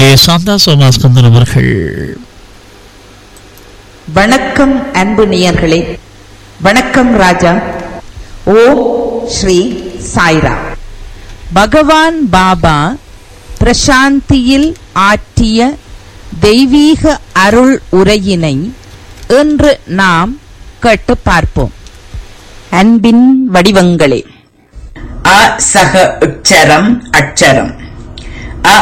இங்கே சாந்தா சோமாஸ்கந்தன் அவர்கள் வணக்கம் அன்பு நேயர்களே வணக்கம் ராஜா ஓம் ஸ்ரீ சாய்ரா பகவான் பாபா பிரசாந்தியில் ஆற்றிய தெய்வீக அருள் உரையினை இன்று நாம் கேட்டு பார்ப்போம் அன்பின் வடிவங்களே அ சக உச்சரம் அட்சரம் அ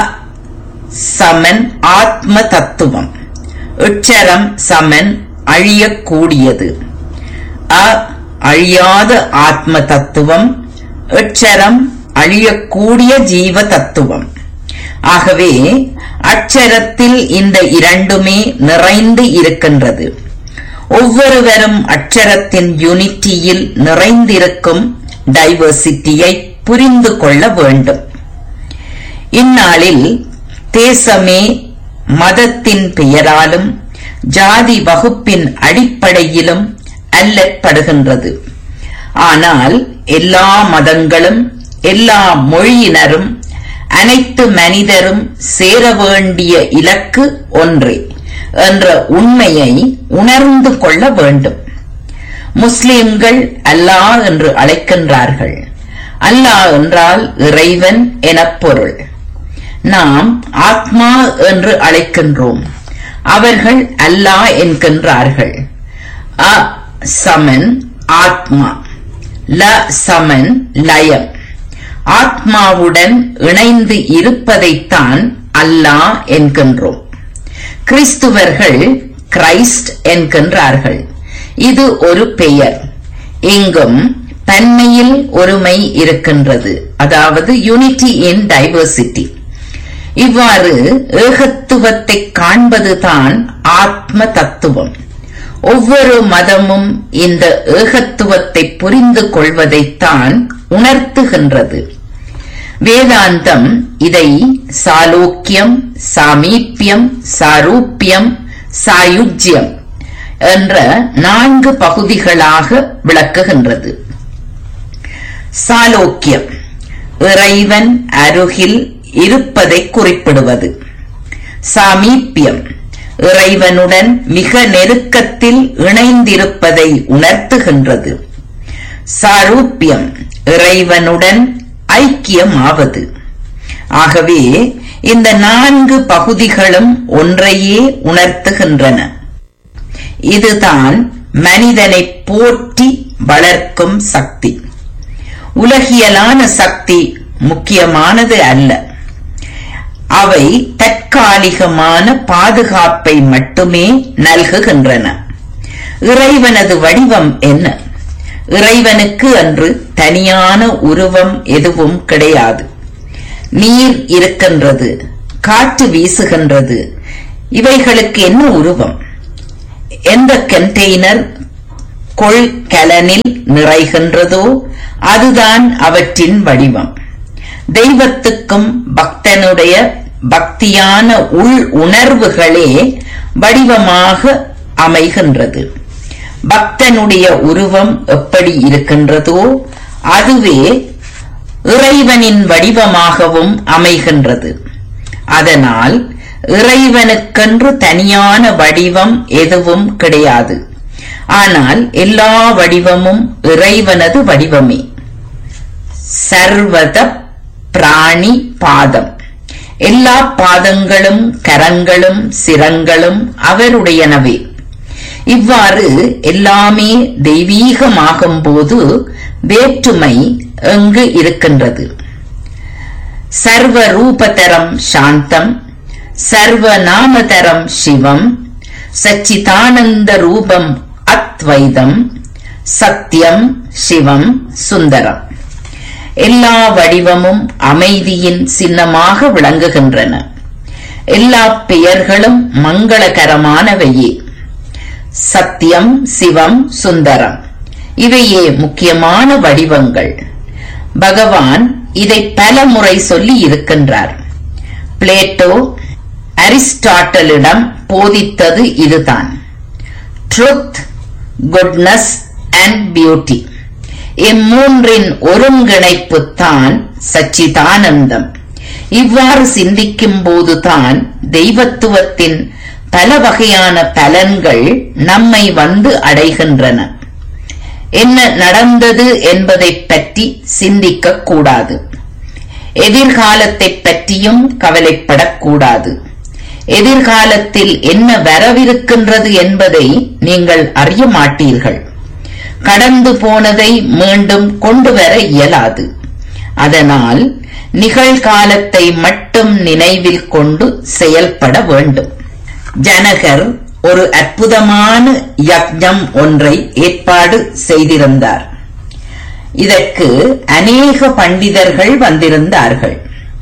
சமன் ஆத்ம தத்துவம் உச்சரம் சமன் அழியக்கூடியது அ அழியாத ஆத்ம தத்துவம் உச்சரம் அழியக்கூடிய ஜீவ தத்துவம் ஆகவே அட்சரத்தில் இந்த இரண்டுமே நிறைந்து இருக்கின்றது ஒவ்வொருவரும் அட்சரத்தின் யூனிட்டியில் நிறைந்திருக்கும் டைவர்சிட்டியை புரிந்து கொள்ள வேண்டும் இந்நாளில் தேசமே மதத்தின் பெயராலும் ஜாதி வகுப்பின் அடிப்படையிலும் அல்லற்படுகின்றது ஆனால் எல்லா மதங்களும் எல்லா மொழியினரும் அனைத்து மனிதரும் சேர வேண்டிய இலக்கு ஒன்றே என்ற உண்மையை உணர்ந்து கொள்ள வேண்டும் முஸ்லிம்கள் அல்லாஹ் என்று அழைக்கின்றார்கள் அல்லாஹ் என்றால் இறைவன் எனப் பொருள் நாம் ஆத்மா என்று அழைக்கின்றோம் அவர்கள் அல்லாஹ் என்கின்றார்கள் அ சமன் ஆத்மா ல சமன் லயம் ஆத்மாவுடன் இணைந்து இருப்பதைத்தான் அல்லாஹ் என்கின்றோம் கிறிஸ்துவர்கள் கிரைஸ்ட் என்கின்றார்கள் இது ஒரு பெயர் இங்கும் தன்மையில் ஒருமை இருக்கின்றது அதாவது யூனிட்டி இன் டைவர்சிட்டி இவ்வாறு ஏகத்துவத்தை காண்பதுதான் ஆத்ம தத்துவம் ஒவ்வொரு மதமும் இந்த ஏகத்துவத்தை புரிந்து கொள்வதைத்தான் உணர்த்துகின்றது வேதாந்தம் இதை சாலோக்கியம் சாமீப்பியம் சாரூப்பியம் சாயுஜ்யம் என்ற நான்கு பகுதிகளாக விளக்குகின்றது சாலோக்கியம் இறைவன் அருகில் இருப்பதை குறிப்பிடுவது சாமீப்பியம் இறைவனுடன் மிக நெருக்கத்தில் இணைந்திருப்பதை உணர்த்துகின்றது சாரூப்பியம் இறைவனுடன் ஐக்கியமாவது ஆகவே இந்த நான்கு பகுதிகளும் ஒன்றையே உணர்த்துகின்றன இதுதான் மனிதனை போற்றி வளர்க்கும் சக்தி உலகியலான சக்தி முக்கியமானது அல்ல அவை தற்காலிகமான பாதுகாப்பை மட்டுமே நல்குகின்றன இறைவனது வடிவம் என்ன இறைவனுக்கு அன்று தனியான உருவம் எதுவும் கிடையாது நீர் இருக்கின்றது காற்று வீசுகின்றது இவைகளுக்கு என்ன உருவம் எந்த கண்டெய்னர் கொள்கலனில் நிறைகின்றதோ அதுதான் அவற்றின் வடிவம் தெய்வத்துக்கும் பக்தனுடைய பக்தியான உள் உணர்வுகளே வடிவமாக அமைகின்றது பக்தனுடைய உருவம் எப்படி இருக்கின்றதோ அதுவே இறைவனின் வடிவமாகவும் அமைகின்றது அதனால் இறைவனுக்கென்று தனியான வடிவம் எதுவும் கிடையாது ஆனால் எல்லா வடிவமும் இறைவனது வடிவமே சர்வத பிராணி பாதம் எல்லா பாதங்களும் கரங்களும் சிரங்களும் அவருடையனவே இவ்வாறு எல்லாமே தெய்வீகமாகும் போது வேற்றுமை எங்கு இருக்கின்றது சர்வ ரூபதரம் சாந்தம் சர்வ நாமதரம் சிவம் சச்சிதானந்த ரூபம் அத்வைதம் சத்தியம் சிவம் சுந்தரம் எல்லா வடிவமும் அமைதியின் சின்னமாக விளங்குகின்றன எல்லா பெயர்களும் மங்களகரமானவையே சத்தியம் சிவம் சுந்தரம் இவையே முக்கியமான வடிவங்கள் பகவான் இதை பல முறை சொல்லி இருக்கின்றார் பிளேட்டோ அரிஸ்டாட்டலிடம் போதித்தது இதுதான் ட்ருத் குட்னஸ் அண்ட் பியூட்டி இம்மூன்றின் ஒருங்கிணைப்பு தான் சச்சிதானந்தம் இவ்வாறு சிந்திக்கும் போதுதான் தெய்வத்துவத்தின் பல வகையான பலன்கள் நம்மை வந்து அடைகின்றன என்ன நடந்தது என்பதைப் பற்றி சிந்திக்க கூடாது எதிர்காலத்தைப் பற்றியும் கவலைப்படக்கூடாது எதிர்காலத்தில் என்ன வரவிருக்கின்றது என்பதை நீங்கள் அறிய மாட்டீர்கள் கடந்து போனதை மீண்டும் கொண்டு வர இயலாது அதனால் நிகழ்காலத்தை மட்டும் நினைவில் கொண்டு செயல்பட வேண்டும் ஜனகர் ஒரு அற்புதமான யக்ஞம் ஒன்றை ஏற்பாடு செய்திருந்தார் இதற்கு அநேக பண்டிதர்கள் வந்திருந்தார்கள்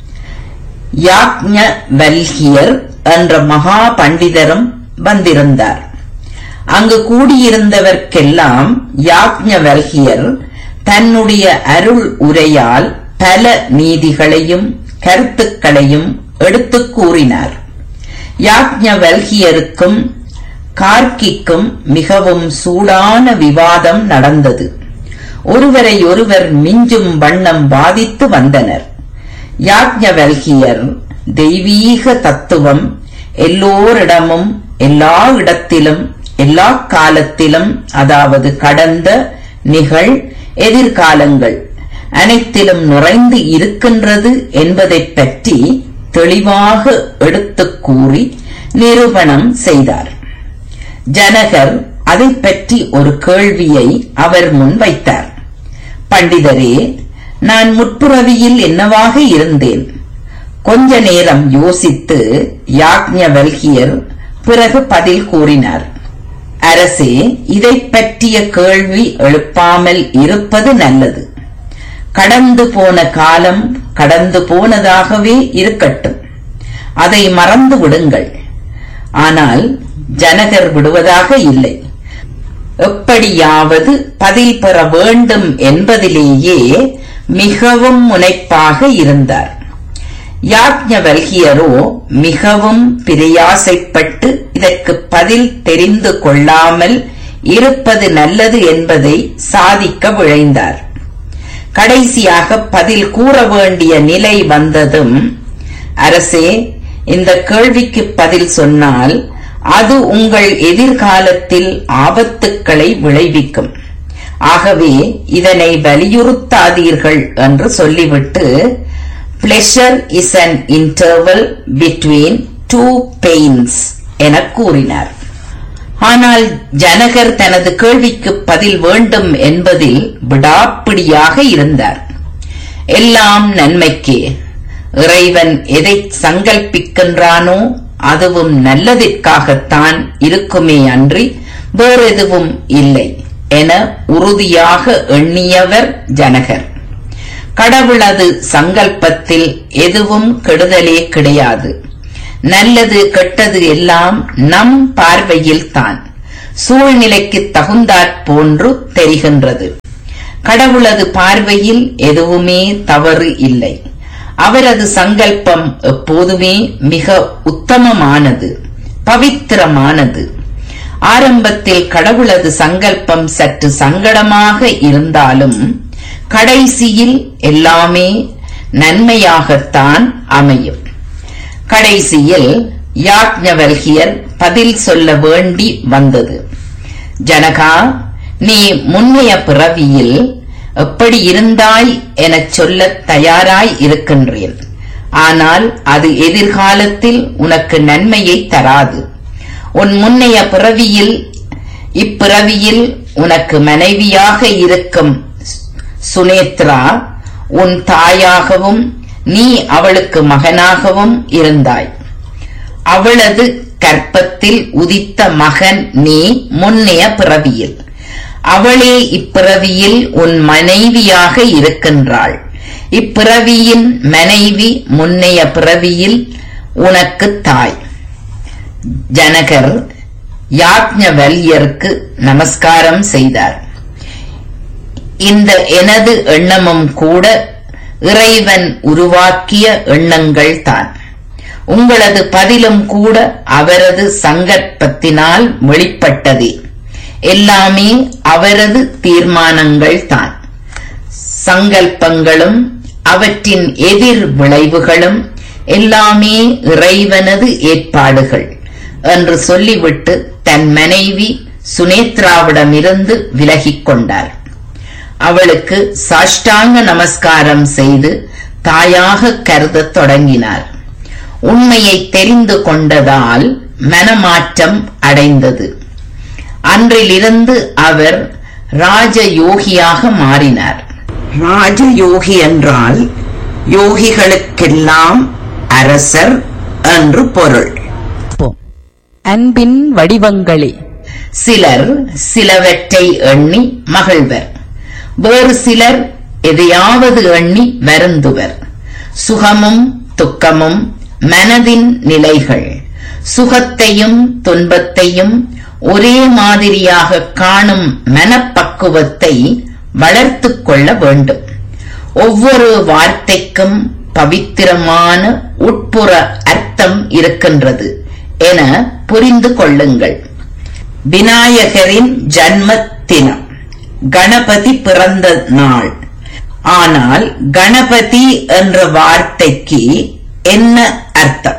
யாக்ஞவல்கியர் என்ற மகா பண்டிதரும் வந்திருந்தார் அங்கு கூடியிருந்தவர்க்கெல்லாம் யாக்ஞவல்கியர் தன்னுடைய அருள் உரையால் பல நீதிகளையும் கருத்துக்களையும் எடுத்துக் கூறினார் யாக்ஞவல்கியருக்கும் கார்க்கிக்கும் மிகவும் சூடான விவாதம் நடந்தது ஒருவரை ஒருவர் மிஞ்சும் வண்ணம் வாதித்து வந்தனர் யாக்ஞவல்கியர் தெய்வீக தத்துவம் எல்லோரிடமும் எல்லா இடத்திலும் எல்லா காலத்திலும் அதாவது கடந்த நிகழ் எதிர்காலங்கள் அனைத்திலும் நிறைந்து இருக்கின்றது என்பதைப் பற்றி தெளிவாக எடுத்துக் கூறி நிரூபணம் செய்தார் ஜனகர் அதைப் பற்றி ஒரு கேள்வியை அவர் முன் வைத்தார் பண்டிதரே நான் முற்புறவியில் என்னவாக இருந்தேன் கொஞ்ச நேரம் யோசித்து யாக்ஞவல்கியர் பிறகு பதில் கூறினார் அரசே இதைப் பற்றிய கேள்வி எழுப்பாமல் இருப்பது நல்லது கடந்து போன காலம் கடந்து போனதாகவே இருக்கட்டும் அதை மறந்து விடுங்கள் ஆனால் ஜனகர் விடுவதாக இல்லை எப்படியாவது பதில் பெற வேண்டும் என்பதிலேயே மிகவும் முனைப்பாக இருந்தார் யாக்ஞவல்கியரோ மிகவும் பிரயாசைப்பட்டு இதற்கு பதில் தெரிந்து கொள்ளாமல் இருப்பது நல்லது என்பதை சாதிக்க விழைந்தார் கடைசியாக பதில் கூற வேண்டிய நிலை வந்ததும் அரசே இந்த கேள்விக்கு பதில் சொன்னால் அது உங்கள் எதிர்காலத்தில் ஆபத்துக்களை விளைவிக்கும் ஆகவே இதனை வலியுறுத்தாதீர்கள் என்று சொல்லிவிட்டு pleasure is an interval between two pains என கூறினார் ஆனால் ஜனகர் தனது கேள்விக்கு பதில் வேண்டும் என்பதில் விடாப்பிடியாக இருந்தார் எல்லாம் நன்மைக்கே இறைவன் எதை சங்கல்பிக்கின்றானோ அதுவும் நல்லதிற்காகத்தான் இருக்குமே அன்றி வேறெதுவும் இல்லை என உறுதியாக எண்ணியவர் ஜனகர் கடவுளது சங்கல்பத்தில் எதுவும் கெடுதலே கிடையாது நல்லது கெட்டது எல்லாம் நம் பார்வையில் தான் சூழ்நிலைக்கு தகுந்தாற் போன்று தெரிகின்றது கடவுளது பார்வையில் எதுவுமே தவறு இல்லை அவரது சங்கல்பம் எப்போதுமே மிக உத்தமமானது பவித்திரமானது ஆரம்பத்தில் கடவுளது சங்கல்பம் சற்று சங்கடமாக இருந்தாலும் கடைசியில் எல்லாமே நன்மையாகத்தான் அமையும் கடைசியில் யாக்ஞவல்கியர் பதில் சொல்ல வேண்டி வந்தது ஜனகா நீ முன்னைய பிறவியில் எப்படி இருந்தாய் எனச் சொல்லத் தயாராய் இருக்கின்றேன் ஆனால் அது எதிர்காலத்தில் உனக்கு நன்மையை தராது உன் முன்னைய பிறவியில் இப்பிறவியில் உனக்கு மனைவியாக இருக்கும் சுனேத்ரா உன் தாயாகவும் நீ அவளுக்கு மகனாகவும் இருந்தாய் அவளது கற்பத்தில் உதித்த மகன் நீ முன்னைய பிறவியில் அவளே இப்பிறவியில் உன் மனைவியாக இருக்கின்றாள் இப்பிறவியின் மனைவி முன்னைய பிறவியில் உனக்கு தாய் ஜனகர் யாக்ஞவல்யருக்கு நமஸ்காரம் செய்தார் இந்த எனது எண்ணமும் கூட இறைவன் உருவாக்கிய எண்ணங்கள் தான் உங்களது பதிலும் கூட அவரது சங்கற்பத்தினால் வெளிப்பட்டதே எல்லாமே அவரது தீர்மானங்கள் தான் சங்கல்பங்களும் அவற்றின் எதிர் விளைவுகளும் எல்லாமே இறைவனது ஏற்பாடுகள் என்று சொல்லிவிட்டு தன் மனைவி சுனேத்ராவிடமிருந்து விலகிக் கொண்டார் அவளுக்கு சாஷ்டாங்க நமஸ்காரம் செய்து தாயாக கருதத் தொடங்கினார் உண்மையை தெரிந்து கொண்டதால் மனமாற்றம் அடைந்தது அன்றிலிருந்து அவர் ராஜயோகியாக மாறினார் ராஜயோகி என்றால் யோகிகளுக்கெல்லாம் அரசர் என்று பொருள் அன்பின் வடிவங்களே சிலர் சிலவற்றை எண்ணி மகிழ்வர் வேறு சிலர் எதையாவது எண்ணி வருந்துவர் சுகமும் துக்கமும் மனதின் நிலைகள் சுகத்தையும் துன்பத்தையும் ஒரே மாதிரியாக காணும் மனப்பக்குவத்தை வளர்த்துக் கொள்ள வேண்டும் ஒவ்வொரு வார்த்தைக்கும் பவித்திரமான உட்புற அர்த்தம் இருக்கின்றது என புரிந்து கொள்ளுங்கள் விநாயகரின் ஜன்ம தினம் கணபதி பிறந்த நாள் ஆனால் கணபதி என்ற வார்த்தைக்கு என்ன அர்த்தம்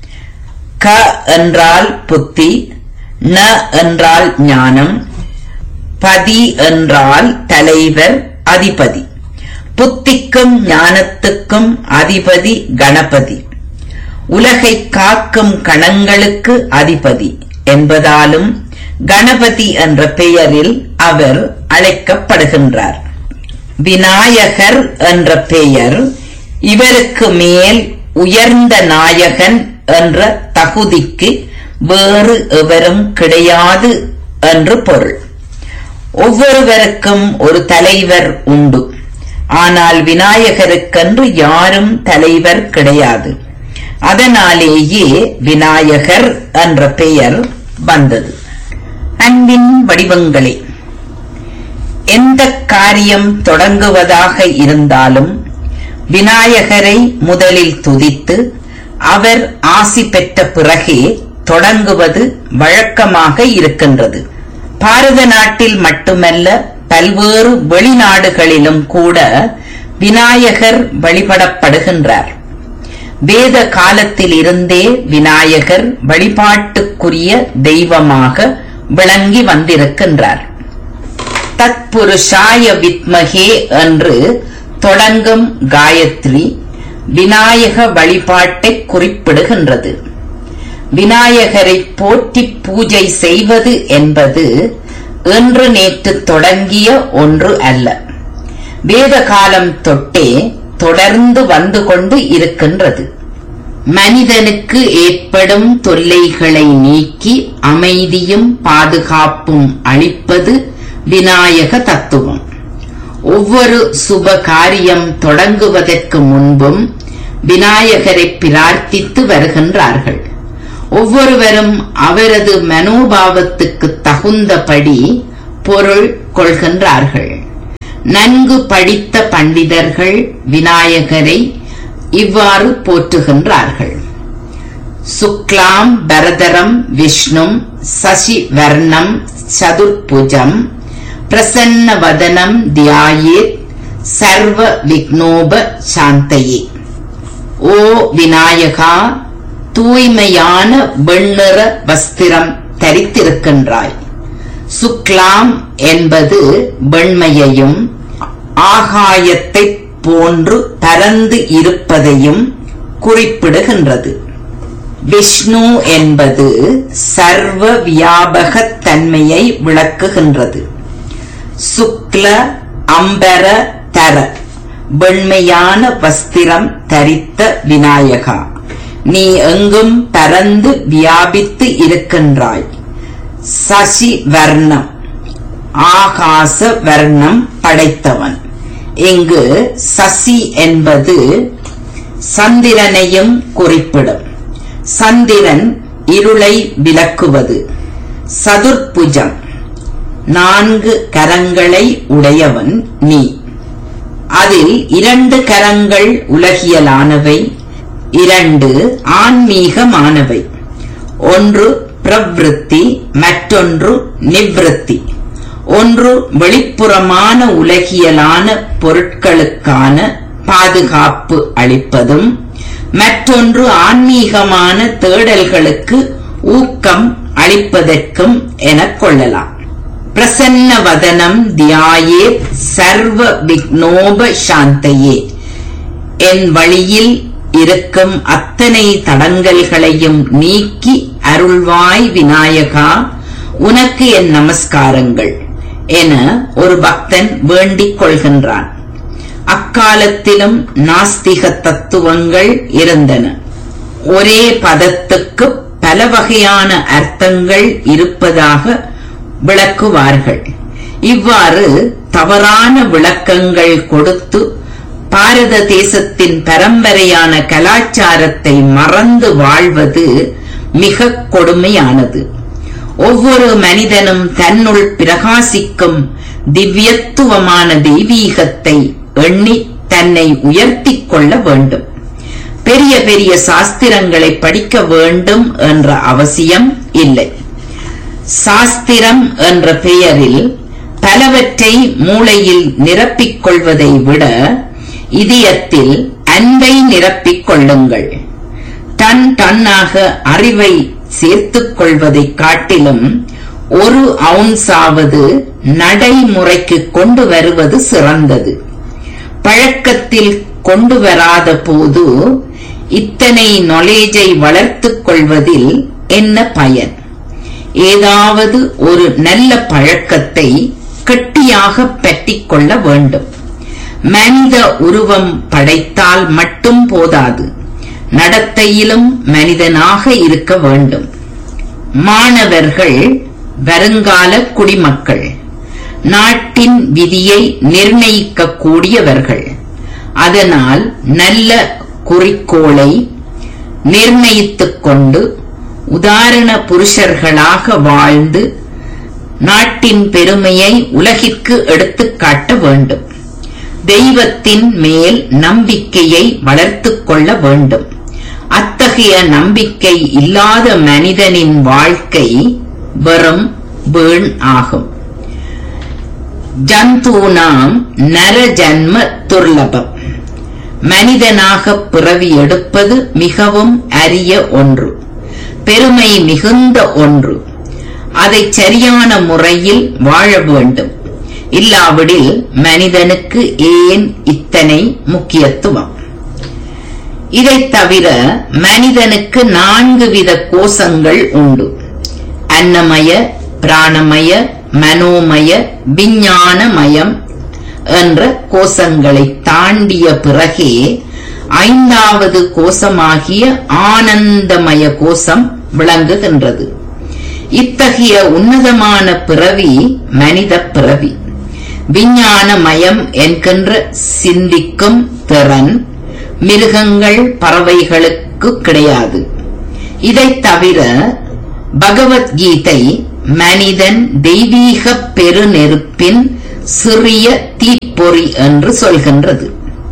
க என்றால் புத்தி ந என்றால் ஞானம் பதி என்றால் தலைவர் அதிபதி புத்திக்கும் ஞானத்துக்கும் அதிபதி கணபதி உலகை காக்கும் கணங்களுக்கு அதிபதி என்பதாலும் கணபதி என்ற பெயரில் அவர் அழைக்கப்படுகின்றார் விநாயகர் என்ற பெயர் இவருக்கு மேல் உயர்ந்த நாயகன் என்ற தகுதிக்கு வேறு எவரும் கிடையாது என்று பொருள் ஒவ்வொருவருக்கும் ஒரு தலைவர் உண்டு ஆனால் விநாயகருக்கென்று யாரும் தலைவர் கிடையாது அதனாலேயே விநாயகர் என்ற பெயர் வந்தது அன்பின் வடிவங்களே எந்த காரியம் தொடங்குவதாக இருந்தாலும் விநாயகரை முதலில் துதித்து அவர் ஆசி பெற்ற பிறகே தொடங்குவது வழக்கமாக இருக்கின்றது பாரத நாட்டில் மட்டுமல்ல பல்வேறு வெளிநாடுகளிலும் கூட விநாயகர் வழிபடப்படுகின்றார் வேத காலத்தில் இருந்தே விநாயகர் வழிபாட்டுக்குரிய தெய்வமாக விளங்கி வந்திருக்கின்றார் தத்புருஷாய வித்மகே என்று தொடங்கும் காயத்ரி விநாயக வழிபாட்டை குறிப்பிடுகின்றது விநாயகரை போற்றி பூஜை செய்வது என்பது இன்று நேற்று தொடங்கிய ஒன்று அல்ல வேத காலம் தொட்டே தொடர்ந்து வந்து கொண்டு இருக்கின்றது மனிதனுக்கு ஏற்படும் தொல்லைகளை நீக்கி அமைதியும் பாதுகாப்பும் அளிப்பது விநாயக தத்துவம் ஒவ்வொரு சுப காரியம் தொடங்குவதற்கு முன்பும் விநாயகரை பிரார்த்தித்து வருகின்றார்கள் ஒவ்வொருவரும் அவரது மனோபாவத்துக்கு தகுந்தபடி பொருள் கொள்கின்றார்கள் நன்கு படித்த பண்டிதர்கள் விநாயகரை இவ்வாறு போற்றுகின்றார்கள் சுக்லாம் பரதரம் விஷ்ணும் சசி வர்ணம் சதுர்புஜம் பிரசன்ன வதனம் தியாயேத் சர்வ விக்னோப சாந்தையே ஓ விநாயகா தூய்மையான வெண்ணிற வஸ்திரம் தரித்திருக்கின்றாய் சுக்லாம் என்பது வெண்மையையும் ஆகாயத்தை போன்று பரந்து இருப்பதையும் குறிப்பிடுகின்றது விஷ்ணு என்பது சர்வ வியாபகத் தன்மையை விளக்குகின்றது சுக்ல அம்பர தர வெண்மையான வஸ்திரம் தரித்த விநாயகா நீ எங்கும் பரந்து வியாபித்து இருக்கின்றாய் சசி வர்ணம் ஆகாச வர்ணம் படைத்தவன் இங்கு சசி என்பது சந்திரனையும் குறிப்பிடும் சந்திரன் இருளை விலக்குவது சதுர்புஜம் நான்கு கரங்களை உடையவன் நீ அதில் இரண்டு கரங்கள் உலகியலானவை இரண்டு ஆன்மீகமானவை ஒன்று பிரவிருத்தி மற்றொன்று நிவிருத்தி ஒன்று வெளிப்புறமான உலகியலான பொருட்களுக்கான பாதுகாப்பு அளிப்பதும் மற்றொன்று ஆன்மீகமான தேடல்களுக்கு ஊக்கம் அளிப்பதற்கும் எனக் கொள்ளலாம் பிரசன்ன வதனம் தியாயே சர்வ விக்னோப சாந்தையே என் வழியில் இருக்கும் அத்தனை தடங்கல்களையும் நீக்கி அருள்வாய் விநாயகா உனக்கு என் நமஸ்காரங்கள் என ஒரு பக்தன் வேண்டிக் கொள்கின்றான் அக்காலத்திலும் நாஸ்திக தத்துவங்கள் இருந்தன ஒரே பதத்துக்கு பல வகையான அர்த்தங்கள் இருப்பதாக விளக்குவார்கள் இவ்வாறு தவறான விளக்கங்கள் கொடுத்து பாரத தேசத்தின் பரம்பரையான கலாச்சாரத்தை மறந்து வாழ்வது மிக கொடுமையானது ஒவ்வொரு மனிதனும் தன்னுள் பிரகாசிக்கும் திவ்யத்துவமான தெய்வீகத்தை எண்ணி தன்னை உயர்த்திக் கொள்ள வேண்டும் பெரிய பெரிய சாஸ்திரங்களை படிக்க வேண்டும் என்ற அவசியம் இல்லை சாஸ்திரம் என்ற பெயரில் பலவற்றை மூளையில் நிரப்பிக் கொள்வதை விட இதயத்தில் அன்பை நிரப்பிக் கொள்ளுங்கள் டன் டன்னாக அறிவை சேர்த்துக் கொள்வதைக் காட்டிலும் ஒரு அவுன்ஸாவது நடைமுறைக்கு கொண்டு வருவது சிறந்தது பழக்கத்தில் கொண்டு வராத போது இத்தனை நாலேஜை வளர்த்துக் கொள்வதில் என்ன பயன் ஏதாவது ஒரு நல்ல பழக்கத்தை கெட்டியாக பற்றிக் கொள்ள வேண்டும் மனித உருவம் படைத்தால் மட்டும் போதாது நடத்தையிலும் மனிதனாக இருக்க வேண்டும் மாணவர்கள் வருங்கால குடிமக்கள் நாட்டின் விதியை நிர்ணயிக்க கூடியவர்கள் அதனால் நல்ல குறிக்கோளை நிர்ணயித்துக் கொண்டு உதாரண புருஷர்களாக வாழ்ந்து நாட்டின் பெருமையை உலகிற்கு எடுத்துக் காட்ட வேண்டும் தெய்வத்தின் மேல் நம்பிக்கையை வளர்த்துக் கொள்ள வேண்டும் அத்தகைய நம்பிக்கை இல்லாத மனிதனின் வாழ்க்கை வெறும் வீண் ஆகும் ஜந்தூனாம் நர ஜன்ம துர்லபம் மனிதனாக பிறவி எடுப்பது மிகவும் அரிய ஒன்று பெருமை மிகுந்த ஒன்று அதை சரியான முறையில் வாழ வேண்டும் இல்லாவிடில் மனிதனுக்கு ஏன் இத்தனை முக்கியத்துவம் இதைத் தவிர மனிதனுக்கு நான்கு வித கோஷங்கள் உண்டு அன்னமய பிராணமய மனோமய விஞ்ஞானமயம் என்ற கோஷங்களை தாண்டிய பிறகே ஐந்தாவது கோஷமாகிய ஆனந்தமய கோஷம் விளங்குகின்றது இத்தகைய உன்னதமான பிறவி மனித பிறவி விஞ்ஞானமயம் என்கின்ற சிந்திக்கும் திறன் மிருகங்கள் பறவைகளுக்கு கிடையாது இதைத் தவிர பகவத்கீதை மனிதன் தெய்வீக பெருநெருப்பின் சிறிய தீப்பொறி என்று சொல்கின்றது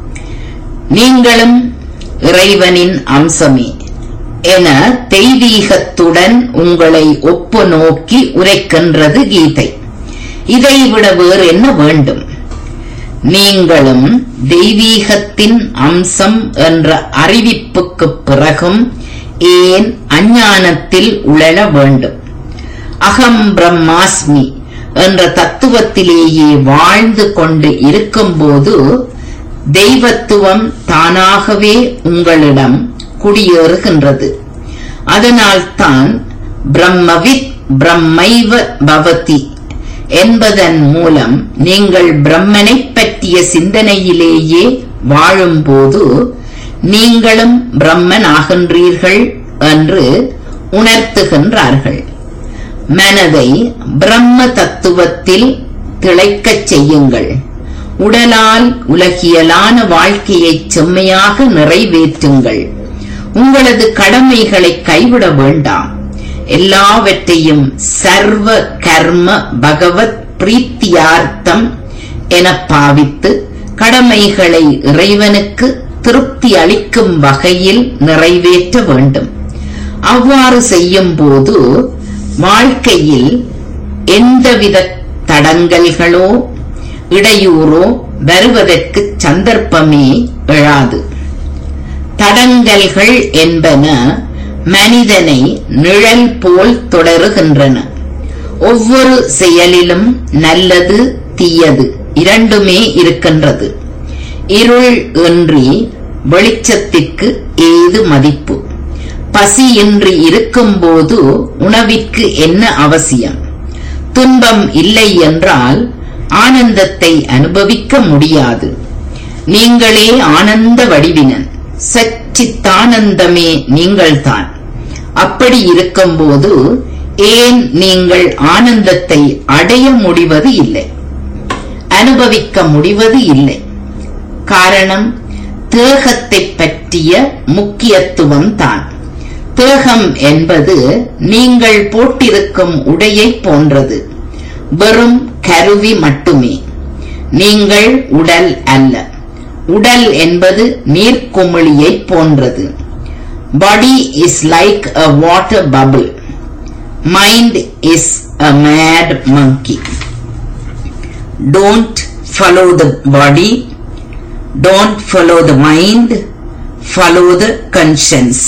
நீங்களும் இறைவனின் அம்சமே என தெய்வீகத்துடன் உங்களை ஒப்பு நோக்கி உரைக்கின்றது கீதை இதைவிட வேறு என்ன வேண்டும் நீங்களும் தெய்வீகத்தின் அம்சம் என்ற அறிவிப்புக்குப் பிறகும் ஏன் அஞ்ஞானத்தில் உழல வேண்டும் அகம் பிரம்மாஸ்மி என்ற தத்துவத்திலேயே வாழ்ந்து கொண்டு இருக்கும்போது தெய்வத்துவம் தானாகவே உங்களிடம் குடியேறுகின்றது அதனால்தான் பிரம்மவித் பிரம்மைவ பவதி என்பதன் மூலம் நீங்கள் பிரம்மனைப் பற்றிய சிந்தனையிலேயே வாழும்போது நீங்களும் பிரம்மன் ஆகின்றீர்கள் என்று உணர்த்துகின்றார்கள் மனதை பிரம்ம தத்துவத்தில் திளைக்கச் செய்யுங்கள் உடலால் உலகியலான வாழ்க்கையை செம்மையாக நிறைவேற்றுங்கள் உங்களது கடமைகளை கைவிட வேண்டாம் எல்லாவற்றையும் சர்வ கர்ம பகவத் பிரீத்தியார்த்தம் என பாவித்து கடமைகளை இறைவனுக்கு திருப்தி அளிக்கும் வகையில் நிறைவேற்ற வேண்டும் அவ்வாறு செய்யும் போது வாழ்க்கையில் எந்தவித தடங்கல்களோ இடையூறோ வருவதற்கு சந்தர்ப்பமே எழாது தடங்கல்கள் என்பன மனிதனை நிழல் போல் தொடருகின்றன ஒவ்வொரு செயலிலும் நல்லது தீயது இரண்டுமே இருக்கின்றது இருள் இன்றி வெளிச்சத்திற்கு ஏது மதிப்பு பசியின்றி இருக்கும்போது உணவிற்கு என்ன அவசியம் துன்பம் இல்லை என்றால் ஆனந்தத்தை அனுபவிக்க முடியாது நீங்களே ஆனந்த வடிவினன் சச்சித்தானந்தமே நீங்கள்தான் அப்படி இருக்கும்போது ஏன் நீங்கள் ஆனந்தத்தை அடைய முடிவது இல்லை அனுபவிக்க முடிவது இல்லை காரணம் தேகத்தை பற்றிய முக்கியத்துவம் தான் தேகம் என்பது நீங்கள் போட்டிருக்கும் உடையை போன்றது வெறும் கருவி மட்டுமே நீங்கள் உடல் அல்ல உடல் என்பது நீர்க்குமிழியை போன்றது body is like a water bubble mind is a mad monkey don't follow the body don't follow the mind follow the conscience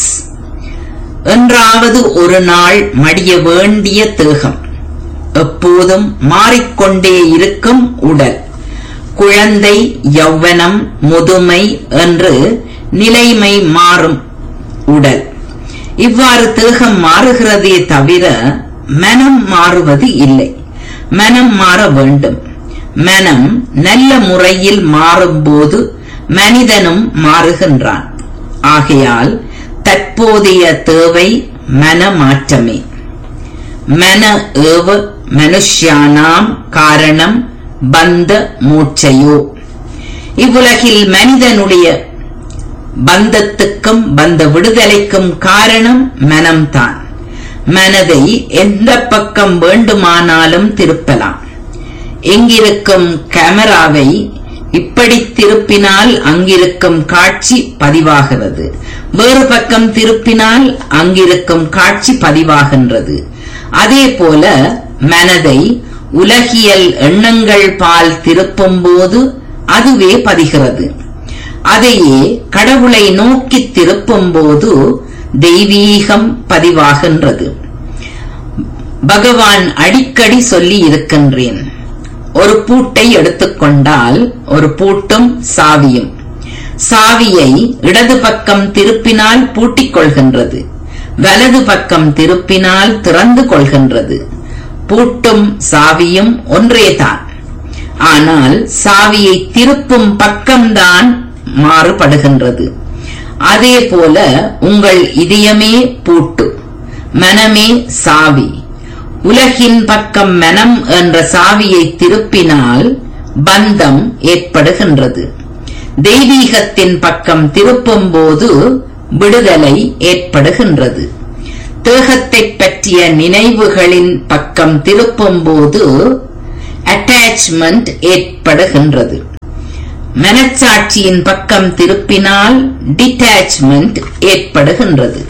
என்றாவது ஒரு நாள் மடிய வேண்டிய தேகம் எப்போதும் மாறிக்கொண்டே இருக்கும் உடல் குழந்தை யௌவனம் முதுமை என்று நிலைமை மாறும் உடல் இவ்வாறு தேகம் மாறுகிறதே தவிர மனம் மாறுவது இல்லை மனம் மாற வேண்டும் மனம் நல்ல முறையில் மாறும்போது மனிதனும் மாறுகின்றான் ஆகையால் தற்போதைய தேவை மன மாற்றமே மன ஏவ மனுஷ்யானாம் காரணம் பந்த மூச்சையோ இவ்வுலகில் மனிதனுடைய பந்தத்துக்கும் பந்த விடுதலைக்கும் காரணம் மனம்தான் மனதை எந்த பக்கம் வேண்டுமானாலும் திருப்பலாம் எங்கிருக்கும் கேமராவை இப்படி திருப்பினால் அங்கிருக்கும் காட்சி பதிவாகிறது வேறு பக்கம் திருப்பினால் அங்கிருக்கும் காட்சி பதிவாகின்றது அதே போல மனதை உலகியல் எண்ணங்கள் பால் திருப்பும் போது அதுவே பதிகிறது அதையே கடவுளை நோக்கி திருப்பும் போது தெய்வீகம் பதிவாகின்றது பகவான் அடிக்கடி சொல்லி இருக்கின்றேன் ஒரு பூட்டை எடுத்துக்கொண்டால் ஒரு பூட்டும் சாவியும் சாவியை இடது பக்கம் திருப்பினால் பூட்டிக் கொள்கின்றது வலது பக்கம் திருப்பினால் திறந்து கொள்கின்றது பூட்டும் சாவியும் ஒன்றேதான் ஆனால் சாவியை திருப்பும் பக்கம்தான் மாறுபடுகின்றது அதே போல உங்கள் இதயமே பூட்டு மனமே சாவி உலகின் பக்கம் மனம் என்ற சாவியை திருப்பினால் பந்தம் ஏற்படுகின்றது தெய்வீகத்தின் பக்கம் திருப்பும் போது விடுதலை ஏற்படுகின்றது தேகத்தை பற்றிய நினைவுகளின் பக்கம் திருப்பும் போது அட்டாச்மெண்ட் ஏற்படுகின்றது மனச்சாட்சியின் பக்கம் திருப்பினால் டிட்டாச்மெண்ட் ஏற்படுகின்றது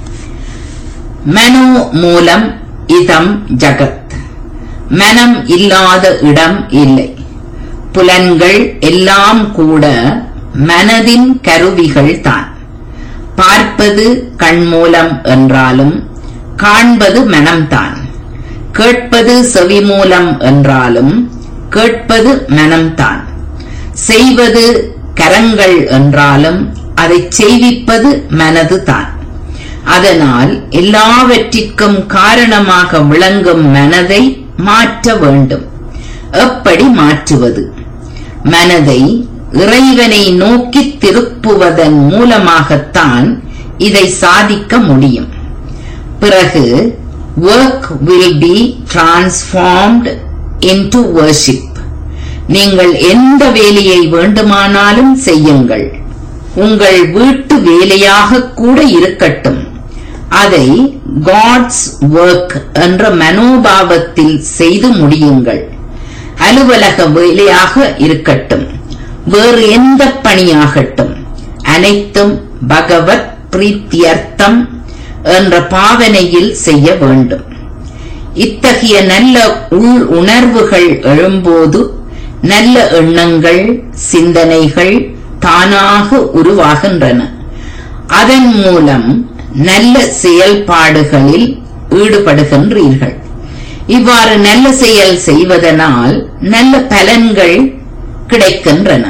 மனோ மூலம் இதம் ஜகத் மனம் இல்லாத இடம் இல்லை புலன்கள் எல்லாம் கூட மனதின் கருவிகள் தான் பார்ப்பது கண் மூலம் என்றாலும் காண்பது மனம்தான் கேட்பது செவி மூலம் என்றாலும் கேட்பது மனம்தான் செய்வது கரங்கள் என்றாலும் அதை செய்விப்பது மனதுதான் அதனால் எல்லாவற்றிற்கும் காரணமாக விளங்கும் மனதை மாற்ற வேண்டும் எப்படி மாற்றுவது மனதை இறைவனை நோக்கி திருப்புவதன் மூலமாகத்தான் இதை சாதிக்க முடியும் பிறகு work will be transformed into worship நீங்கள் எந்த வேலையை வேண்டுமானாலும் செய்யுங்கள் உங்கள் வீட்டு வேலையாக கூட இருக்கட்டும் அதை காட்ஸ் ஒர்க் என்ற மனோபாவத்தில் செய்து முடியுங்கள் அலுவலக வேலையாக இருக்கட்டும் வேறு எந்த பணியாகட்டும் அனைத்தும் பகவத் பிரீத்தியர்த்தம் என்ற பாவனையில் செய்ய வேண்டும் இத்தகைய நல்ல உள் உணர்வுகள் எழும்போது நல்ல எண்ணங்கள் சிந்தனைகள் தானாக உருவாகின்றன அதன் மூலம் நல்ல செயல்பாடுகளில் ஈடுபடுகின்றீர்கள் இவ்வாறு நல்ல செயல் செய்வதனால் நல்ல பலன்கள் கிடைக்கின்றன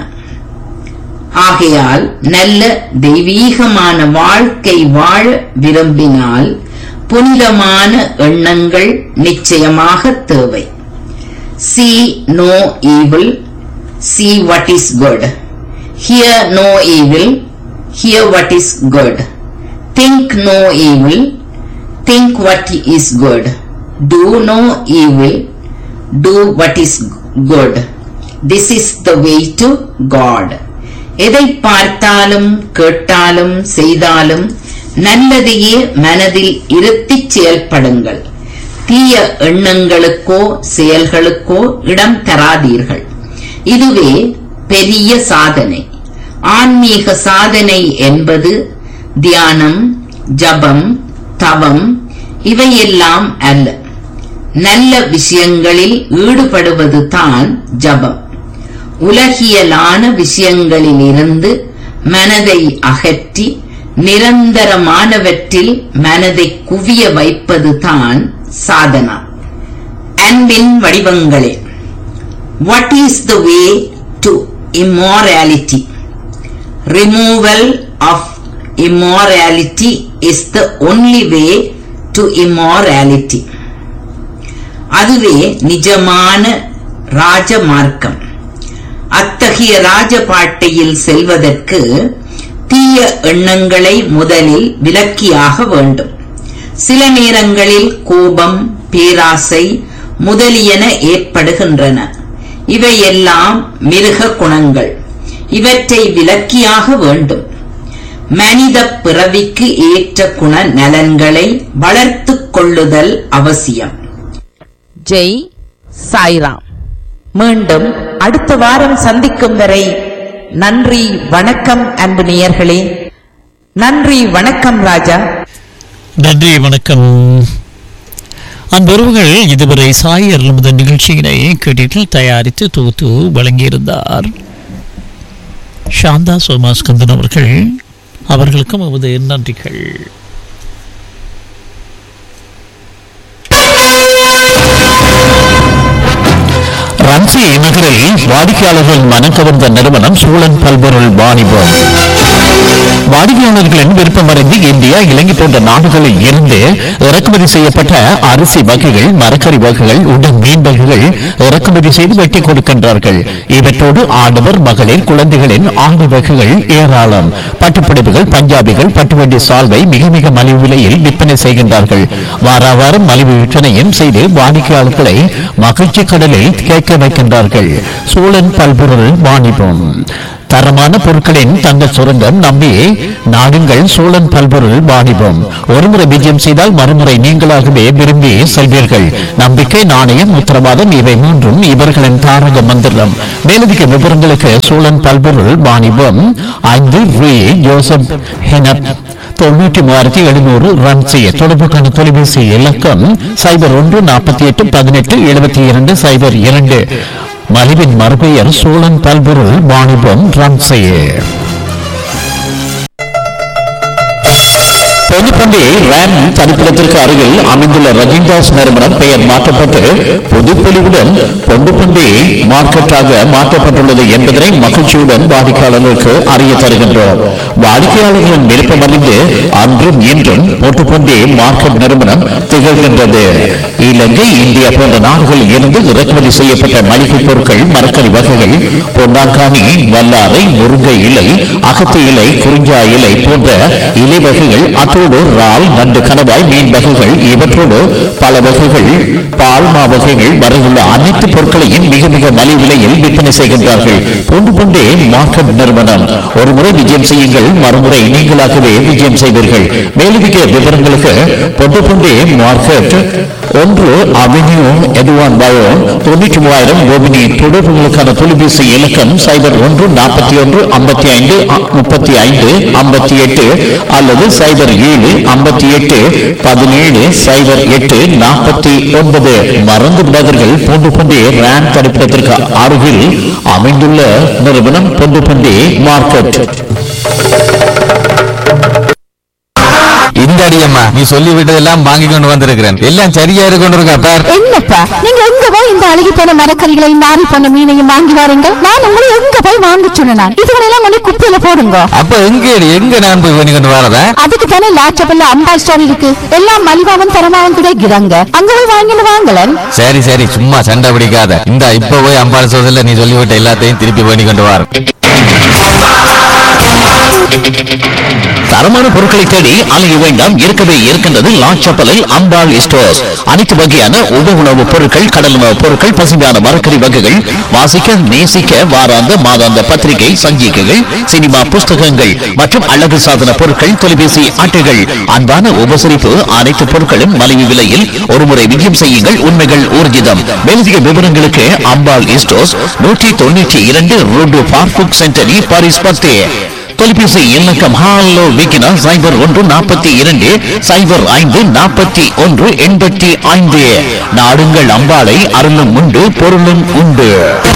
ஆகையால் நல்ல தெய்வீகமான வாழ்க்கை வாழ விரும்பினால் புனிதமான எண்ணங்கள் நிச்சயமாக தேவை see no evil see what is good hear no evil hear what is good think no evil think what is good do no evil do what is good this is the way to god எதை பார்த்தாலும் கேட்டாலும் செய்தாலும் நல்லதையே மனதில் இருத்திச் செயல்படுங்கள் தீய எண்ணங்களுக்கோ செயல்களுக்கோ இடம் தராதீர்கள் இதுவே பெரிய சாதனை ஆன்மீக சாதனை என்பது தியானம் ஜபம் தவம் இவையெல்லாம் அல்ல நல்ல விஷயங்களில் ஈடுபடுவது தான் ஜபம் உலகியலான விஷயங்களிலிருந்து மனதை அகற்றி நிரந்தரமானவற்றில் மனதை குவிய வைப்பது தான் சாதனா அன்பின் வடிவங்களே what is the way to immortality removal of immorality is the only way to immortality அதுவே நிஜமான ராஜமார்க்கம் அத்தகைய ராஜபாட்டையில் செல்வதற்கு தீய எண்ணங்களை முதலில் விலக்கியாக வேண்டும் சில நேரங்களில் கோபம் பேராசை முதலியன ஏற்படுகின்றன இவையெல்லாம் மிருக குணங்கள் இவற்றை விலக்கியாக வேண்டும் மனித பிறவிக்கு ஏற்ற குண நலன்களை வளர்த்துக் கொள்ளுதல் அவசியம் ஜெய் சாய்ராம் மீண்டும் அடுத்த வாரம் சந்திக்கும் வரை நன்றி வணக்கம் அன்பு நேயர்களே நன்றி வணக்கம் ராஜா நன்றி வணக்கம் அன்புறவுகள் இதுவரை சாய் அருள்முத நிகழ்ச்சியினை கேட்டீர்கள் தயாரித்து தொகுத்து வழங்கியிருந்தார் சாந்தா சோமாஸ்கந்தன் அவர்கள் அவர்களுக்கும் நமது நன்றிகள் ரன்சி நகரில் வாடிக்கையாளர்கள் மனம் கவர்ந்த நிறுவனம் சூழன் பல்பொருள் வாணிபம் வாடிக்கையாளர்களின் விருப்பமறிந்து இந்தியா இலங்கை போன்ற நாடுகளில் இருந்து இறக்குமதி செய்யப்பட்ட அரிசி வகைகள் மரக்கறி வகைகள் உடன் மீன் வகைகள் இறக்குமதி செய்து வெட்டி கொடுக்கின்றார்கள் இவற்றோடு ஆடவர் மகளிர் குழந்தைகளின் ஆண்டு வகைகள் ஏராளம் பட்டுப்புடவைகள் பஞ்சாபிகள் பட்டுவண்டி சால்வை மிக மிக மலிவு விலையில் விற்பனை செய்கின்றார்கள் வார வாரம் மலிவு விற்பனையும் செய்து வாடிக்கையாளர்களை மகிழ்ச்சி கடலில் கேட்க வைக்கின்றார்கள் சூழன் பல்பொருள் வாணிபம் தரமான பொருட்களின் தங்க சுரங்கம் நம்பி நாடுங்கள் சோழன் பல்பொருள் வாணிபம் ஒருமுறை விஜயம் செய்தால் மறுமுறை நீங்களாகவே விரும்பி செல்வீர்கள் நம்பிக்கை நாணயம் உத்தரவாதம் இவை மூன்றும் இவர்களின் தாரக மந்திரம் மேலதிக விவரங்களுக்கு சோழன் பல்பொருள் வாணிபம் ஐந்து ரூ ஜோசப் ஹெனப் தொண்ணூற்றி மூவாயிரத்தி எழுநூறு ரன் செய்ய தொடர்புக்கான தொலைபேசி இலக்கம் சைபர் ஒன்று நாற்பத்தி எட்டு பதினெட்டு எழுபத்தி இரண்டு சைபர் இரண்டு மலிவின் மறுபெயர் சோழன் பல்பொருள் வாணிபம் ரன் செய்ய பொதுப்பண்டி ரேம் தனிப்பிடத்திற்கு அருகில் அமைந்துள்ள ரஜினிதாஸ் நிறுவனம் பெயர் மாற்றப்பட்டு பொதுப்பொலிவுடன் பொண்டுப்பண்டி மார்க்கெட்டாக மாற்றப்பட்டுள்ளது என்பதனை மகிழ்ச்சியுடன் வாடிக்கையாளர்களுக்கு அறிய தருகின்றோம் வாடிக்கையாளர்களின் விருப்பமறிந்து அன்றும் இன்றும் பொட்டுப்பண்டி மார்க்கெட் நிறுவனம் திகழ்கின்றது இலங்கை இந்தியா போன்ற நாடுகளில் இருந்து இறக்குமதி செய்யப்பட்ட மளிகை பொருட்கள் மரக்கறி வகைகள் பொன்னாங்கானி வல்லாரை முருங்கை இலை அகத்தி இலை குறிஞ்சா இலை போன்ற இலை வகைகள் அத்தோடு இறால் நண்டு கணவாய் மீன் வகைகள் இவற்றோடு பல வகைகள் பால்மா வகைகள் வரையுள்ள அனைத்து பொருட்களையும் மிக மிக மலிவு விலையில் விற்பனை செய்கின்றார்கள் பொண்டு பொண்டே மார்க்கெட் நிறுவனம் ஒரு முறை விஜயம் செய்யுங்கள் மறுமுறை நீங்களாகவே விஜயம் செய்வீர்கள் மேலதிக விவரங்களுக்கு பொண்டு பொண்டே மார்க்கெட் ஒன்று அவென்யூ எதுவான் பயோ தொண்ணூற்றி மூவாயிரம் கோபினி தொடர்புகளுக்கான தொலைபேசி இலக்கம் சைபர் ஒன்று நாற்பத்தி ஒன்று ஐம்பத்தி ஐந்து முப்பத்தி ஐந்து ஐம்பத்தி எட்டு அல்லது சைபர் ஏழு ஐம்பத்தி எட்டு பதினேழு சைபர் எட்டு நாற்பத்தி ஒன்பது மறந்து விடாதீர்கள் பொண்டு பண்டி ரேம் தடுப்பிடத்திற்கு அருகில் அமைந்துள்ள நிறுவனம் பொண்டு பண்டி மார்க்கெட் அடியம்மா நீ சொல்லி விட்டதெல்லாம் வாங்கி கொண்டு வந்திருக்கிறேன் எல்லாம் சரியா இருக்கு கொண்டு இருக்கா பார் என்னப்பா நீங்க எங்க போய் இந்த அழுகி போன மரக்கறிகளையும் நாரி போன மீனையும் வாங்கி வாருங்க நான் உங்களை எங்க போய் வாங்க சொன்னேன் இதுகளெல்லாம் கொண்டு குப்பையில போடுங்க அப்ப எங்க எங்க நான் போய் பண்ணி கொண்டு வரதா அதுக்கு தானே லாச்சபல்ல அம்பா ஸ்டோர் இருக்கு எல்லாம் மலிவாவும் தரமாவும் கிடைக்கிறாங்க அங்க போய் வாங்கிட்டு வாங்கலன் சரி சரி சும்மா சண்டை பிடிக்காத இந்த இப்ப போய் அம்பாள் சோதல நீ சொல்லிவிட்ட எல்லாத்தையும் திருப்பி பண்ணி கொண்டு வர தரமான பொருட்களை தேடி அலைய வேண்டாம் இருக்கவே இருக்கின்றது லாச்சப்பலில் அம்பாள் ஸ்டோர்ஸ் அனைத்து வகையான உப உணவுப் பொருட்கள் கடல் உணவுப் பொருட்கள் பசுமையான மரக்கறி வகைகள் வாசிக்க நேசிக்க வாராந்த மாதாந்த பத்திரிகை சஞ்சிகைகள் சினிமா புஸ்தகங்கள் மற்றும் அழகு சாதன பொருட்கள் தொலைபேசி அட்டைகள் அன்பான உபசரிப்பு அனைத்து பொருட்களும் மலிவு விலையில் ஒருமுறை விஜயம் செய்யுங்கள் உண்மைகள் ஊர்ஜிதம் மேலதிக விவரங்களுக்கு அம்பாள் ஸ்டோர்ஸ் நூற்றி தொண்ணூற்றி இரண்டு ரோடு பார்புக் சென்டரி பாரிஸ் பத்தே தொலைபேசி இலக்கம் ஹாலோ விக்கினா சைபர் ஒன்று நாற்பத்தி இரண்டு சைபர் ஐந்து நாற்பத்தி ஒன்று எண்பத்தி ஐந்து நாடுங்கள் அம்பாளை அருளும் உண்டு பொருளும் உண்டு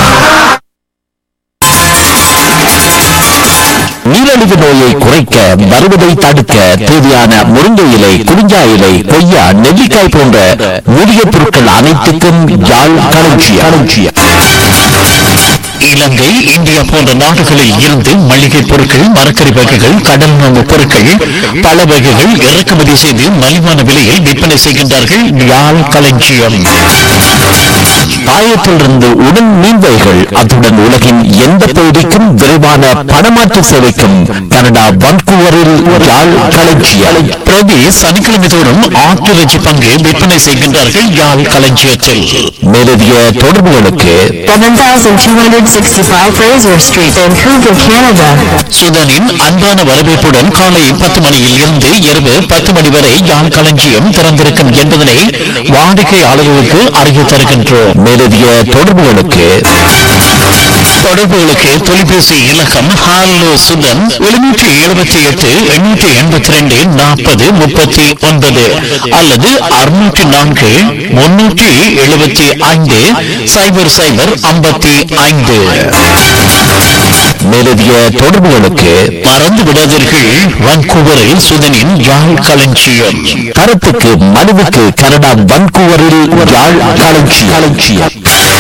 நீரிழிவு நோயை குறைக்க வருவதை தடுக்க தேவையான முருங்கை இலை குறிஞ்சா இலை கொய்யா நெல்லிக்காய் போன்ற மூலிகை பொருட்கள் அனைத்துக்கும் யாழ் களஞ்சியம் இலங்கை இந்தியா போன்ற நாடுகளில் இருந்து மளிகை பொருட்கள் மரக்கறி வகைகள் கடல் உணவு பொருட்கள் பல வகைகள் இறக்குமதி செய்து மலிவான விலையில் விற்பனை செய்கின்றார்கள் யாழ் களஞ்சியம் பாயத்திலிருந்து உடன் மீன்வைகள் அத்துடன் உலகின் எந்த பகுதிக்கும் விரைவான பணமாற்று சேவைக்கும் கனடா வன்கூவரில் யாழ் களஞ்சியம் பிரதி சனிக்கிழமை தோறும் ஆட்டிறைச்சி பங்கு விற்பனை செய்கின்றார்கள் யாழ் களஞ்சியத்தில் மேலதிக தொடர்புகளுக்கு 7265 Fraser Street, Vancouver, Canada. சுதனின் அன்பான வரவேற்புடன் காலை பத்து மணியில் இருந்து இரவு பத்து மணி வரை யாழ் களஞ்சியம் திறந்திருக்கும் என்பதனை வாடிக்கையாளர்களுக்கு அறிய தருகின்றோம் மேலதிக தொடர்புகளுக்கு தொடர்புகளுக்கு தொலைபேசி இலக்கம் ஹாலோ சுதன் எழுநூற்றி எழுபத்தி எட்டு எண்ணூற்றி எண்பத்தி ரெண்டு நாற்பது முப்பத்தி ஒன்பது அல்லது அறுநூற்றி நான்கு முன்னூற்றி எழுபத்தி ஐந்து சைபர் சைபர் ஐம்பத்தி ஐந்து மேலதிக தொடர்புகளுக்கு மறந்து விடாதீர்கள் வான்கூவரில் சுதனின் யாழ் களஞ்சியம் கருத்துக்கு மனுவுக்கு கனடா வான்கூவரில் யாழ் களஞ்சியம் களஞ்சியம்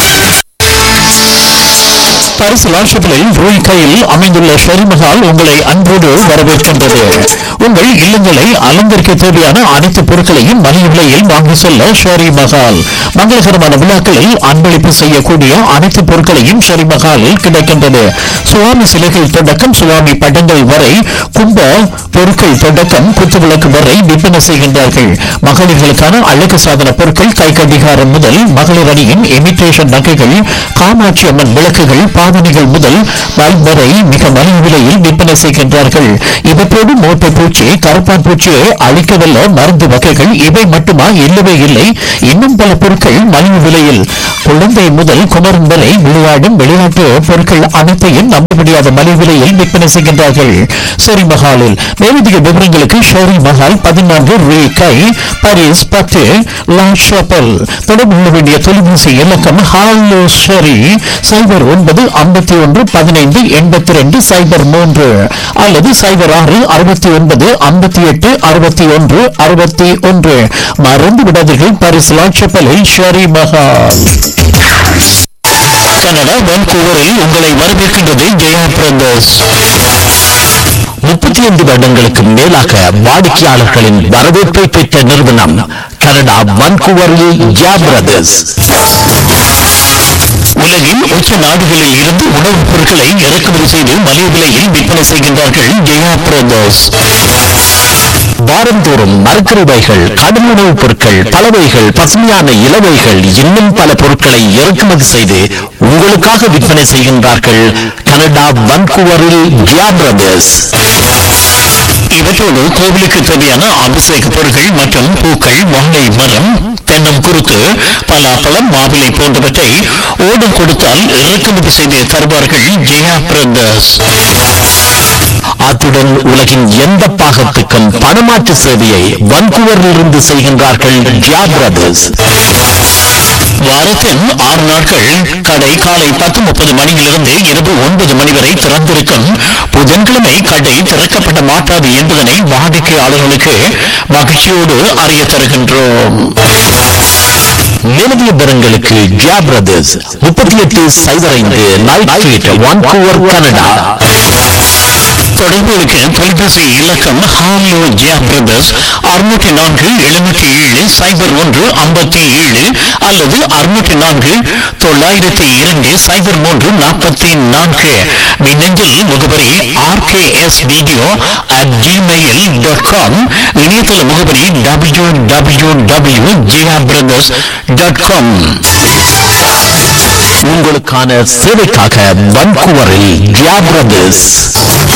பரிசு லாட்சப்பிலில் ரூய் கையில் அமைந்துள்ள ஷெரிமஹால் உங்களை அன்போடு வரவேற்கின்றது உங்கள் இல்லங்களை அலங்கரிக்க தேவையான அனைத்து பொருட்களையும் மலிவு விலையில் வாங்கி செல்ல ஷெரி மஹால் மங்களகரமான விழாக்களில் அன்பளிப்பு செய்யக்கூடிய அனைத்து பொருட்களையும் ஷெரி மஹாலில் கிடைக்கின்றது சுவாமி சிலைகள் தொடக்கம் சுவாமி படங்கள் வரை கும்ப பொருட்கள் தொடக்கம் குத்துவிளக்கு வரை விற்பனை செய்கின்றார்கள் மகளிர்களுக்கான அழகு சாதன பொருட்கள் கை கடிகாரம் முதல் மகளிர் அணியின் இமிட்டேஷன் நகைகள் காமாட்சி அம்மன் விளக்குகள் பாதனைகள் முதல் பல்ப் வரை மிக மலிவு விலையில் விற்பனை செய்கின்றார்கள் இவற்றோடு மோட்டை பூச்சி கருப்பான் பூச்சியை அழிக்கவல்ல மருந்து வகைகள் இவை மட்டுமா இல்லவே இல்லை இன்னும் பல பொருட்கள் மலிவு விலையில் குழந்தை முதல் குமரன் வரை விளையாடும் விளையாட்டு பொருட்கள் அனைத்தையும் நம்ப முடியாத மலிவு விலையில் விற்பனை செய்கின்றார்கள் ஷெரி மஹாலில் மேலதிக விவரங்களுக்கு ஷெரி மஹால் பதினான்கு ரே கை பாரிஸ் பத்து லா ஷாப்பல் தொடர்பு கொள்ள வேண்டிய தொலைபேசி இலக்கம் ஹாலோ ஷெரி சைபர் ஒன்பது ஐம்பத்தி ஒன்று பதினைந்து எண்பத்தி ரெண்டு சைபர் மூன்று அல்லது சைபர் ஆறு அறுபத்தி ஒன்பது ஐம்பத்தி எட்டு அறுபத்தி ஒன்று அறுபத்தி ஒன்று மறந்து விடாதீர்கள் பாரிஸ் லாட்சப்பலில் ஷெரி மஹால் கனடா வான்கூவரில் உங்களை வரவேற்கின்றது ஜெயா பிரதர்ஸ் முப்பத்தி ஐந்து வருடங்களுக்கு மேலாக வாடிக்கையாளர்களின் வரவேற்பை பெற்ற நிறுவனம் கனடா வான்கூவரில் ஜெயா பிரதர்ஸ் உலகின் உச்ச நாடுகளில் இருந்து உணவுப் பொருட்களை இறக்குமதி செய்து மலிவு விலையில் விற்பனை செய்கின்றார்கள் ஜெயா பிரதர்ஸ் வாரந்தோறும் மரக்கறிவைகள் கடும் உணவுப் பொருட்கள் பலவைகள் பசுமையான இலவைகள் இன்னும் பல பொருட்களை இறக்குமதி செய்து உங்களுக்காக விற்பனை செய்கின்றார்கள் கனடா வன்கூவரில் ஜியா பிரதர்ஸ் இவற்றோடு கோவிலுக்கு தேவையான அபிஷேக பொருட்கள் மற்றும் பூக்கள் வாழை மரம் தென்னம் குறுக்கு பலாப்பழம் மாவிலை போன்றவற்றை ஓடம் கொடுத்தால் இறக்குமதி செய்து தருவார்கள் ஜெயா பிரதர்ஸ் அத்துடன் உலகின் எந்த பாகத்துக்கும் பணமாற்று சேவையை வன்கூவரில் இருந்து செய்கின்றார்கள் ஜியா பிரதர்ஸ் வாரத்தின் ஆறு நாட்கள் கடை காலை பத்து முப்பது மணியிலிருந்து இரவு ஒன்பது மணி வரை திறந்திருக்கும் புதன்கிழமை கடை திறக்கப்பட மாட்டாது என்பதனை வாடிக்கையாளர்களுக்கு மகிழ்ச்சியோடு அறிய தருகின்றோம் நிலவிய பெறங்களுக்கு ஜியா பிரதர்ஸ் முப்பத்தி எட்டு சைபர் ஐந்து நைட் ஸ்ட்ரீட் வான்கூவர் கனடா தொடர்புகளுக்கு தொலைபேசி இலக்கம் ஹாலோ ஜியா பிரதர்ஸ் அறுநூற்றி நான்கு எழுநூற்றி ஏழு சைபர் ஒன்று ஐம்பத்தி ஏழு அல்லது அறுநூற்றி நான்கு தொள்ளாயிரத்தி இரண்டு சைபர் மூன்று நாற்பத்தி நான்கு மின்னஞ்சல் முகவரி RKS video at Gmail dot com இணையதள முகவரி W W W Jia brothers dot com உங்களுக்கான சேவைக்காக வன்கூவரில் ஜியா பிரதர்ஸ்